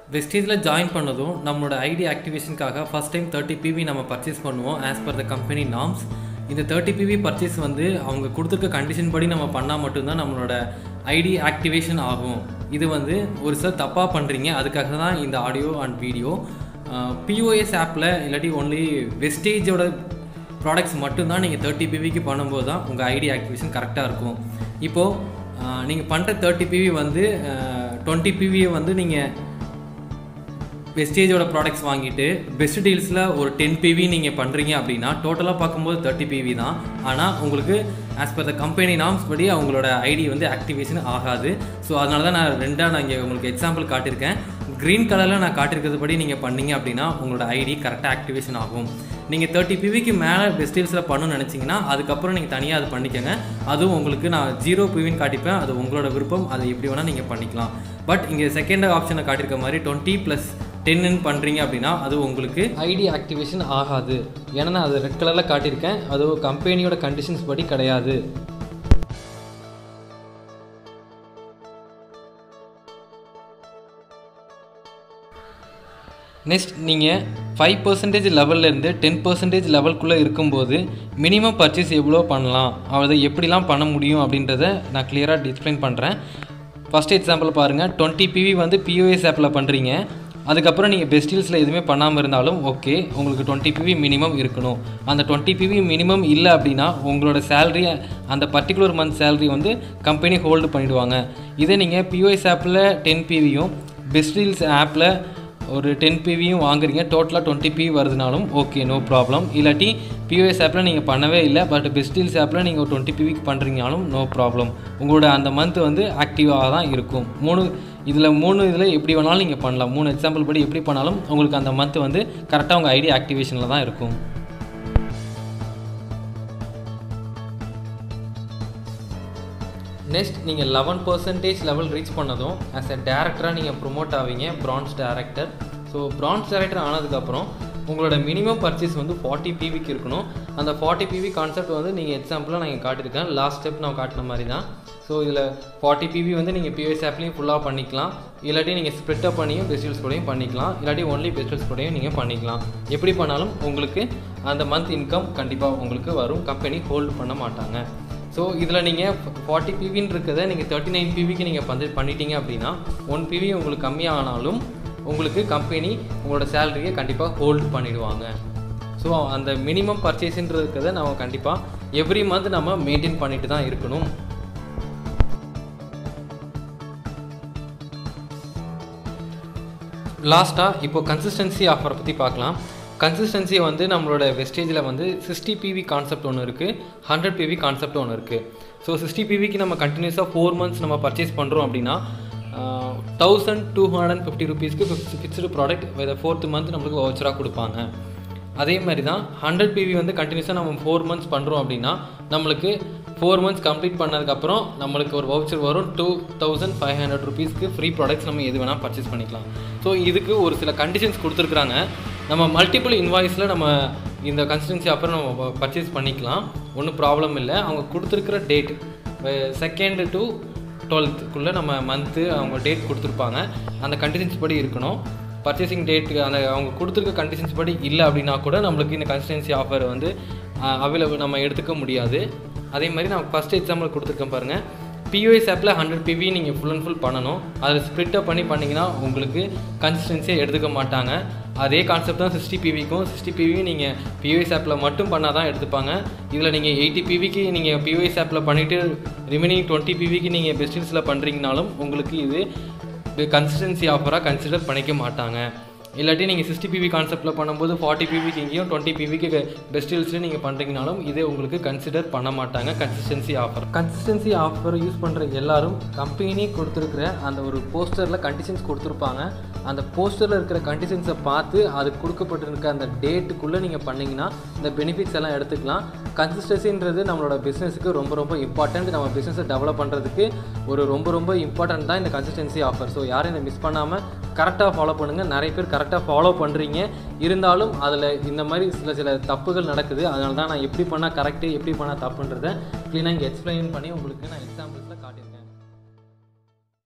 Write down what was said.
வெஸ்டேஜில் join பண்ணதும் நம்மளோட ID ஆக்டிவேஷனுக்காக ஃபஸ்ட் டைம் தேர்ட்டி பிவி நம்ம பர்ச்சேஸ் பண்ணுவோம் as per the company norms இந்த தேர்ட்டி பிவி பர்ச்சேஸ் வந்து அவங்க கொடுத்துருக்க கண்டிஷன் படி நம்ம பண்ணால் மட்டும்தான் நம்மளோட ஐடி ஆக்டிவேஷன் ஆகும் இது வந்து ஒரு சிலர் தப்பாக பண்ணுறீங்க அதுக்காக தான் இந்த ஆடியோ அண்ட் வீடியோ பிஓஎஸ் ஆப்பில் இல்லாட்டி ஒன்லி வெஸ்டேஜோட ப்ராடக்ட்ஸ் மட்டும்தான் நீங்கள் தேர்ட்டி பிவிக்கு பண்ணும்போது தான் உங்கள் ஐடி ஆக்டிவேஷன் கரெக்டாக இருக்கும் இப்போது நீங்கள் பண்ணுற தேர்ட்டி பிவி வந்து டுவெண்ட்டி பிவியை வந்து நீங்கள் வெஸ்டேஜோட ப்ராடக்ட்ஸ் வாங்கிட்டு பெஸ்ட் டீல்ஸில் ஒரு டென் பிவி நீங்கள் பண்ணுறீங்க அப்படின்னா டோட்டலாக பார்க்கும்போது தேர்ட்டி பிவி தான் ஆனால் உங்களுக்கு as per the company norms படி அவங்களோட ஐடி வந்து ஆக்டிவேஷன் ஆகாது ஸோ அதனால தான் நான் ரெண்டாக நான் இங்கே உங்களுக்கு எக்ஸாம்பிள் காட்டியிருக்கேன் க்ரீன் கலரில் நான் காட்டியிருக்கிறது படி நீங்கள் பண்ணீங்க அப்படின்னா உங்களோட ஐடி கரெக்டாக ஆக்டிவேஷன் ஆகும் நீங்கள் தேர்ட்டி பிவிக்கு மேலே பெஸ்ட் டீல்ஸில் பண்ணணும்னு நினச்சிங்கன்னா அதுக்கப்புறம் நீங்கள் தனியாக அது பண்ணிக்கோங்க அதுவும் உங்களுக்கு நான் ஜீரோ பிவின்னு காட்டிப்பேன் அது உங்களோட விருப்பம் அதை எப்படி வேணால் நீங்கள் பண்ணிக்கலாம் பட் இங்கே செகண்ட் ஆப்ஷனை காட்டியிருக்க மாதிரி டுவெண்ட்டி ப்ளஸ் டென்னு பண்ணுறீங்க அப்படின்னா அது உங்களுக்கு ஐடி ஆக்டிவேஷன் ஆகாது ஏன்னா நான் அது ரெட் கலரில் காட்டியிருக்கேன் அது கம்பெனியோட கண்டிஷன்ஸ் படி கிடையாது நெக்ஸ்ட் நீங்கள் ஃபைவ் பர்சன்டேஜ் லெவல்லேருந்து டென் பர்சன்டேஜ் லெவல்குள்ளே இருக்கும்போது மினிமம் பர்ச்சேஸ் எவ்வளோ பண்ணலாம் அதை எப்படிலாம் பண்ண முடியும் அப்படின்றத நான் கிளியராக டிஸ்பிளைன் பண்ணுறேன் ஃபஸ்ட் எக்ஸாம்பிள் பாருங்கள் டுவெண்ட்டி பிவி வந்து பிஓஎஸ் ஆப்பில் பண்ணுறீங்க அதுக்கப்புறம் நீங்கள் பெஸ்ட் டீல்ஸில் எதுவுமே பண்ணாமல் இருந்தாலும் ஓகே உங்களுக்கு டுவெண்ட்டி பிவி மினிமம் இருக்கணும் அந்த டுவெண்ட்டி பிவி மினிமம் இல்லை அப்படின்னா உங்களோட சேலரி அந்த பர்டிகுலர் மந்த் சேலரி வந்து கம்பெனி ஹோல்டு பண்ணிவிடுவாங்க இதே நீங்கள் பிஓஎஸ் ஆப்பில் டென் பிவியும் பெஸ்ட் டீல்ஸ் ஆப்பில் ஒரு டென் பிவியும் வாங்குறீங்க டோட்டலாக டுவெண்ட்டி பிவி வருதுனாலும் ஓகே நோ ப்ராப்ளம் இல்லாட்டி பிஓஎஸ் ஆப்பில் நீங்கள் பண்ணவே இல்லை பட் பெஸ்ட் டீல்ஸ் ஆப்பில் நீங்கள் ஒரு டுவெண்ட்டி பிவிக்கு பண்ணுறீங்கனாலும் நோ ப்ராப்ளம் உங்களோட அந்த மந்த் வந்து ஆக்டிவாக தான் இருக்கும் மூணு இதில் மூணு இதில் எப்படி வேணாலும் நீங்கள் பண்ணலாம் மூணு எக்ஸாம்பிள் படி எப்படி பண்ணாலும் உங்களுக்கு அந்த மந்த் வந்து கரெக்டாக உங்கள் ஐடி ஆக்டிவேஷனில் தான் இருக்கும் நெக்ஸ்ட் நீங்கள் லெவன் பர்சன்டேஜ் லெவல் ரீச் பண்ணதும் ஆஸ் எ டேரக்டராக நீங்கள் ப்ரொமோட் ஆவீங்க bronze director so bronze director ஆனதுக்கப்புறம் உங்களோட மினிமம் பர்ச்சேஸ் வந்து ஃபார்ட்டி பிவிக்கு இருக்கணும் அந்த ஃபார்ட்டி பிவி கான்செப்ட் வந்து நீங்கள் எக்ஸாம்பிளாக நான் காட்டியிருக்கேன் லாஸ்ட் ஸ்டெப் நான் காட்டின மாதிரி தான் ஸோ இதில் ஃபார்ட்டி பிவி வந்து நீங்கள் பிஎஸ் ஆப்லேயும் ஃபுல்லாக பண்ணிக்கலாம் இல்லாட்டி நீங்கள் ஸ்ப்ளிட்டப் பண்ணியும் பெஸ்டில்ஸ் கூடயும் பண்ணிக்கலாம் இல்லாட்டி ஒன்லி பெஸ்டில்ஸ் கூடயும் நீங்கள் பண்ணிக்கலாம் எப்படி பண்ணாலும் உங்களுக்கு அந்த மந்த் இன்கம் கண்டிப்பாக உங்களுக்கு வரும் கம்பெனி ஹோல்டு பண்ண மாட்டாங்க ஸோ இதில் நீங்கள் ஃபார்ட்டி பிவின்னு இருக்கிறத நீங்கள் தேர்ட்டி நைன் பிவிக்கு நீங்கள் வந்து பண்ணிட்டீங்க அப்படின்னா ஒன் பிவி உங்களுக்கு கம்மியானாலும் உங்களுக்கு கம்பெனி உங்களோட சேலரியை கண்டிப்பாக ஹோல்டு பண்ணிடுவாங்க ஸோ அந்த மினிமம் பர்ச்சேஸ்ன்றதுக்கிறத நம்ம கண்டிப்பாக எவ்ரி மந்த் நம்ம மெயின்டைன் பண்ணிட்டு தான் இருக்கணும் லாஸ்ட்டாக இப்போ கன்சிஸ்டன்சி ஆஃபரை பற்றி பார்க்கலாம் கன்சிஸ்டன்சி வந்து நம்மளோட வெஸ்டேஜில் வந்து சிக்ஸ்டி பிவி கான்செப்ட் ஒன்று இருக்குது ஹண்ட்ரட் பிவி கான்செப்ட் ஒன்று இருக்குது ஸோ சிக்ஸ்டி பிவிக்கு நம்ம கண்டினியூஸாக ஃபோர் மந்த்ஸ் நம்ம பர்ச்சேஸ் பண்ணுறோம் அப்படின்னா thousand two hundred and fifty ருபீஸ்க்கு fixed product with fourth month நம்மளுக்கு வவுச்சராக கொடுப்பாங்க அதே மாதிரி தான் ஹண்ட்ரட் பிவி வந்து கண்டினியூஸாக நம்ம ஃபோர் மந்த்ஸ் பண்ணுறோம் அப்படின்னா நம்மளுக்கு ஃபோர் மந்த்ஸ் கம்ப்ளீட் பண்ணதுக்கப்புறம் நம்மளுக்கு ஒரு வவுச்சர் வரும் டூ தௌசண்ட் ஃபைவ் ஹண்ட்ரட் ருபீஸ்க்கு ஃப்ரீ ப்ராடக்ட்ஸ் நம்ம எது வேணால் பர்ச்சேஸ் பண்ணிக்கலாம் ஸோ இதுக்கு ஒரு சில கண்டிஷன்ஸ் கொடுத்துருக்குறாங்க நம்ம மல்டிபிள் இன்வாய்ஸில் நம்ம இந்த கன்சிஸ்டன்சி அப்புறம் நம்ம பர்ச்சேஸ் பண்ணிக்கலாம் ஒன்றும் ப்ராப்ளம் இல்லை அவங்க கொடுத்துருக்குற டேட் செகண்டு டு டுவெல்த்துக்குள்ளே நம்ம மந்த்து அவங்க டேட் கொடுத்துருப்பாங்க அந்த கண்டிஷன்ஸ் படி இருக்கணும் பர்ச்சேசிங் டேட்டுக்கு அந்த அவங்க கொடுத்துருக்க கண்டிஷன்ஸ் படி இல்லை அப்படின்னா கூட நம்மளுக்கு இந்த கன்சிஸ்டன்சி ஆஃபர் வந்து அவைலபிள் நம்ம எடுத்துக்க முடியாது அதே மாதிரி நான் ஃபஸ்ட் எக்ஸாம்பிள் கொடுத்துருக்கேன் பாருங்கள் பிஓஎஸ் ஆப்பில் ஹண்ட்ரட் பிவி நீங்கள் ஃபுல் அண்ட் ஃபுல் பண்ணணும் அதில் ஸ்ப்ளிட்டப் பண்ணி பண்ணிங்கன்னா உங்களுக்கு கன்சிஸ்டன்சியாக எடுத்துக்க மாட்டாங்க அதே கான்செப்ட் தான் சிக்ஸ்டி பிவிக்கும் சிக்ஸ்டி பிவியும் நீங்கள் பிஓஎஸ் ஆப்பில் மட்டும் பண்ணால் தான் எடுத்துப்பாங்க இதில் நீங்கள் எயிட்டி பிவிக்கு நீங்கள் பிஓஎஸ் ஆப்பில் பண்ணிவிட்டு ரிமைனிங் டுவெண்ட்டி பிவிக்கு நீங்கள் பெஸ்டில்ஸில் பண்ணுறீங்கனாலும் உங்களுக்கு இது கன்சிஸ்டன்சி ஆஃபராக கன்சிடர் பண்ணிக்க மாட்டாங்க இல்லாட்டி நீங்கள் சிக்ஸ்டி பிவி கான்செப்ட்டில் பண்ணும்போது ஃபார்ட்டி பிவிக்கு இங்கேயும் டுவெண்ட்டி பிவிக்கு பெஸ்ட் டீல்ஸ்லையும் நீங்கள் பண்ணுறீங்கனாலும் இதே உங்களுக்கு கன்சிடர் பண்ண மாட்டாங்க consistency offer consistency offer use பண்ணுற எல்லாரும் கம்பெனி கொடுத்துருக்குற அந்த ஒரு போஸ்டரில் கண்டிஷன்ஸ் கொடுத்துருப்பாங்க அந்த போஸ்டரில் இருக்கிற கண்டிஷன்ஸை பார்த்து அது கொடுக்கப்பட்டிருக்க அந்த டேட்டுக்குள்ளே நீங்கள் பண்ணிங்கன்னா இந்த பெனிஃபிட்ஸ் எல்லாம் எடுத்துக்கலாம் கன்சிஸ்டன்சின்றது நம்மளோட பிஸ்னஸுக்கு ரொம்ப ரொம்ப இம்பார்ட்டண்ட் நம்ம பிஸ்னஸை டெவலப் பண்ணுறதுக்கு ஒரு ரொம்ப ரொம்ப இம்பார்ட்டன்ட் தான் இந்த கன்சிஸ்டன்சி ஆஃபர் ஸோ யாரும் இதை மிஸ் பண்ணாமல் கரெக்டாக ஃபாலோ பண்ணுங்கள் நிறைய பேர் கரெக்டாக ஃபாலோ பண்ணுறீங்க இருந்தாலும் அதில் இந்த மாதிரி சில சில தப்புகள் நடக்குது அதனால தான் நான் எப்படி பண்ணால் கரெக்டு எப்படி பண்ணால் தப்புன்றதை க்ளீனாக இங்கே எக்ஸ்பிளைன் பண்ணி உங்களுக்கு நான் எக்ஸாம்பிள்